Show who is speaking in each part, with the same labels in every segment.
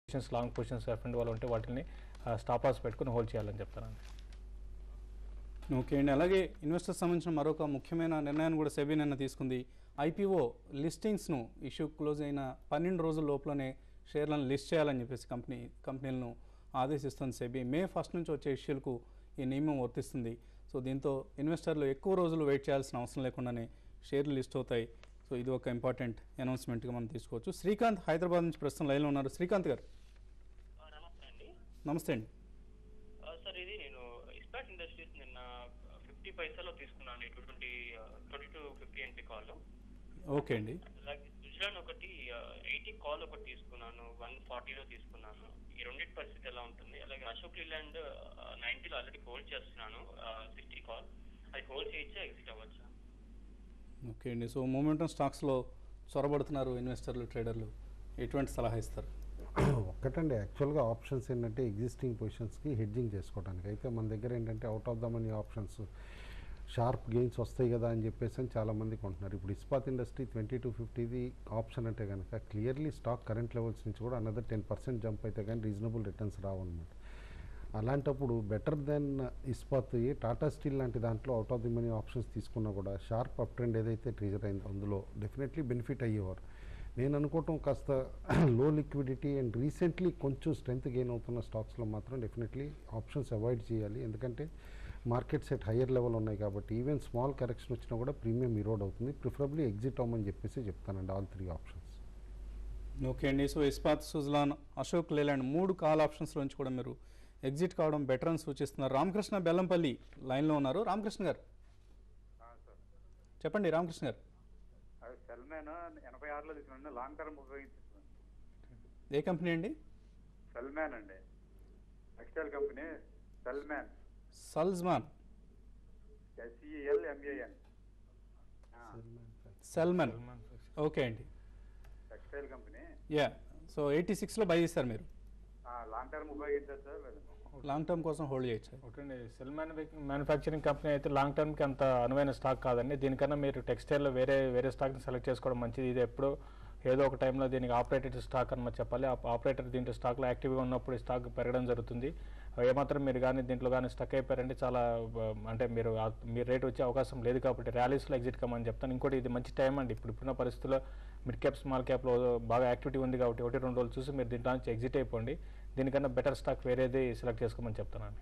Speaker 1: positions long positions F and వాళ్ళు ఉంటే వాటిని స్టాప్ లాస్ పెట్టుకుని హోల్డ్ చేయాలని చెప్తానండి
Speaker 2: ఓకే అండి అలాగే ఇన్వెస్టర్స్ సంబంధించిన మరొక ముఖ్యమైన నిర్ణయాన్ని కూడా సెబీ నిన్న తీసుకుంది ఐపీఓ లిస్టింగ్స్ను ఇష్యూ క్లోజ్ అయిన పన్నెండు రోజుల లోపలనే షేర్లను లిస్ట్ చేయాలని చెప్పేసి కంపెనీ కంపెనీలను ఆదేశిస్తుంది సెబీ మే ఫస్ట్ నుంచి వచ్చే ఇష్యూలకు ఈ నియమం వర్తిస్తుంది సో దీంతో ఇన్వెస్టర్లు ఎక్కువ రోజులు వెయిట్ చేయాల్సిన అవసరం లేకుండానే షేర్లు లిస్ట్ అవుతాయి సో ఇది ఒక ఇంపార్టెంట్ అనౌన్స్మెంట్గా మనం తీసుకోవచ్చు శ్రీకాంత్ హైదరాబాద్ నుంచి ప్రస్తుతం లైన్లో ఉన్నారు శ్రీకాంత్ గారు
Speaker 3: ఆ, నమస్తే అండి
Speaker 2: నమస్తే అండి
Speaker 3: ఆ, సార్ ఇది నేను ఇస్పాట్ ఇండస్ట్రీస్ నిన్న ఫిఫ్టీ పైసాలో తీసుకున్నాను two twenty twenty two fifty NP call
Speaker 2: okay అండి
Speaker 3: అలాగే సుజలాన్ ఒకటి ఎయిటీ కాల్ ఒకటి తీసుకున్నాను వన్ ఫార్టీలో తీసుకున్నాను ఈ రెండింటి పరిస్థితి ఎలా ఉంటుంది అలాగే అశోక్ లీలాండ్ నైన్టీలో ఆల్రెడీ హోల్డ్ చేస్తున్నాను సిక్స్టీ కాల్ అది హోల్డ్ చేయొచ్చా ఎగ్జిట్ అవ్వచ్చా
Speaker 2: ఓకే అండి సో మూమెంటం స్టాక్స్లో చొరబడుతున్నారు ఇన్వెస్టర్లు ట్రేడర్లు ఎటువంటి సలహా ఇస్తారు
Speaker 4: ఒక్కటండి యాక్చువల్గా ఆప్షన్స్ ఏంటంటే ఎగ్జిస్టింగ్ పొజిషన్స్కి హెడ్జింగ్ చేసుకోవడానికి అయితే మన దగ్గర ఏంటంటే out of the money options sharp gains వస్తాయి కదా అని చెప్పేసి అని చాలామంది కొంటున్నారు ఇప్పుడు ఇస్పాత్ ఇండస్ట్రీ ట్వంటీ టూ ఫిఫ్టీది ఆప్షన్ అంటే కనుక క్లియర్లీ స్టాక్ కరెంట్ లెవెల్స్ నుంచి కూడా అనదర్ టెన్ పర్సెంట్ జంప్ అయితే కానీ రీజనబుల్ రిటర్న్స్ రావన్నమాట అలాంటప్పుడు బెటర్ దెన్ ఇస్పాత్ ఏ టాటా స్టీల్ లాంటి దాంట్లో out of the money options తీసుకున్నా కూడా షార్ప్ అప్ ట్రెండ్ ఏదైతే ట్రిజర్ అయిందో అందులో డెఫినెట్లీ బెనిఫిట్ అయ్యేవారు నేను అనుకోవటం కాస్త లో లిక్విడిటీ అండ్ రీసెంట్లీ కొంచెం స్ట్రెంత్ గెయిన్ అవుతున్న స్టాక్స్లో మాత్రం డెఫినెట్లీ ఆప్షన్స్ అవాయిడ్ చేయాలి ఎందుకంటే మార్కెట్స్ ఎట్ హయ్యర్ లెవెల్ ఉన్నాయి కాబట్టి ఈవెన్ స్మాల్ కరెక్షన్ వచ్చినా కూడా ప్రీమియం ఇరోడ్ అవుతుంది ప్రిఫరబ్లీ ఎగ్జిట్ అవ్వమని చెప్పేసి చెప్తానండి ఆల్ త్రీ ఆప్షన్స్
Speaker 2: ఓకే అండి సో ఇస్పాత్ సుజలాన్ అశోక్ లేలాండ్ మూడు కాల్ ఆప్షన్స్ నుంచి కూడా మీరు ఎగ్జిట్ కావడం బెటర్ అని సూచిస్తున్నారు రామకృష్ణ బెల్లంపల్లి లైన్లో ఉన్నారు రామకృష్ణ గారు
Speaker 5: సార్
Speaker 2: చెప్పండి రామకృష్ణ గారు
Speaker 5: అది సెల్మ్యాన్ ఎనభై ఆరులో తీసుకున్నాను లాంగ్ టర్మ్ ఉపయోగించుకున్నాను
Speaker 2: ఏ కంపెనీ అండి
Speaker 5: సెల్మ్యాన్ అండి టెక్స్టైల్ కంపెనీ సెల్మ్యాన్
Speaker 2: సల్జ్మాన్
Speaker 5: ఎస్ఈఎల్ ఎంఏఎన్
Speaker 2: సెల్మన్ ఓకే అండి
Speaker 5: textile company
Speaker 2: yeah so eighty సిక్స్లో బై చేస్తారు మీరు
Speaker 5: లాంగ్ టర్మ్ ఉపయోగించారు సార్ లేదా
Speaker 2: లాంగ్ టర్మ్ కోసం హోల్డ్ చేయొచ్చు
Speaker 1: ఒకటి సెల్ మ్యానుఫ్యాక్చరింగ్ కంపెనీ అయితే లాంగ్ టర్మ్కి అంత అనువైన స్టాక్ కాదండి దీనికన్నా మీరు టెక్స్టైల్లో వేరే వేరే స్టాక్ని సెలెక్ట్ చేసుకోవడం మంచిది ఇది ఎప్పుడు ఏదో ఒక టైంలో దీనికి ఆపరేటెడ్ స్టాక్ అని మనం చెప్పాలి ఆపరేటర్ దీంట్లో స్టాక్లో యాక్టివ్గా ఉన్నప్పుడు ఈ స్టాక్ పెరగడం జరుగుతుంది ఏమాత్రం మీరు కానీ దీంట్లో కానీ స్టక్ అయిపోయారంటే చాలా ఆ, అంటే మీరు ఆ- మీ రేట్ వచ్చే అవకాశం లేదు కాబట్టి ర్యాలీస్లో ఎగ్జిట్ కమ్మని చెప్తాను ఇంకోటి ఇది మంచి టైం అండి ఇప్పుడు ఇప్పుడున్న పరిస్థితుల్లో మిడ్ క్యాప్ స్మాల్ క్యాప్లో బాగా యాక్టివిటీ ఉంది కాబట్టి ఒకటి రెండు రోజులు చూసి మీరు దీంట్లో నుంచి ఎగ్జిట్ అయిపోండి దీనికన్నా బెటర్ స్టాక్ వేరేది సెలెక్ట్ చేసుకోమని చెప్తాను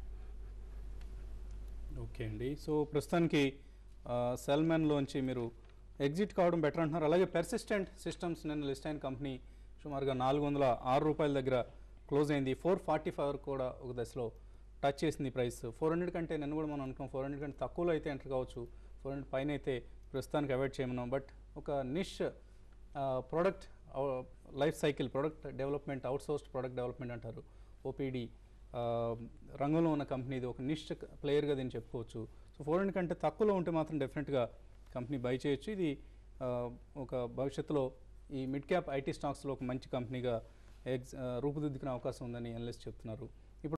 Speaker 2: ఓకే అండి సో ప్రస్తుతానికి సెల్మెన్లోంచి మీరు ఎగ్జిట్ కావడం బెటర్ అంటున్నారు అలాగే పెర్సిస్టెంట్ సిస్టమ్స్ నిన్న లిస్ట్ అయిన కంపెనీ సుమారుగా నాలుగు వందల ఆరు రూపాయల దగ్గర క్లోజ్ అయింది ఫోర్ ఫార్టీ ఫైవ్ వరకు కూడా ఒక దశలో టచ్ చేసింది ప్రైస్ ఫోర్ హండ్రెడ్ కంటే నిన్న కూడా మనం అనుకున్నాం ఫోర్ హండ్రెడ్ కంటే తక్కువలో అయితే ఎంటర్ కావచ్చు ఫోర్ హండ్రెడ్ పైన అయితే ప్రస్తుతానికి అవాయిడ్ చేయమన్నాం బట్ ఒక niche product life cycle product development outsourced product development అంటారు ఓపీడీ రంగంలో ఉన్న కంపెనీ ఇది ఒక నిష్ ప్లేయర్గా దీన్ని చెప్పుకోవచ్చు సో ఫోర్ హండ్రెడ్ కంటే తక్కువలో ఉంటే మాత్రం డెఫినెట్గా కంపెనీ బై చేయొచ్చు ఇది ఆ, ఒక భవిష్యత్తులో ఈ మిడ్ క్యాప్ ఐటీ స్టాక్స్లో ఒక మంచి కంపెనీగా ఎగ్జ్ ఆ, రూపుదిద్దుకునే అవకాశం ఉందని అనలిస్ట్ చెప్తున్నారు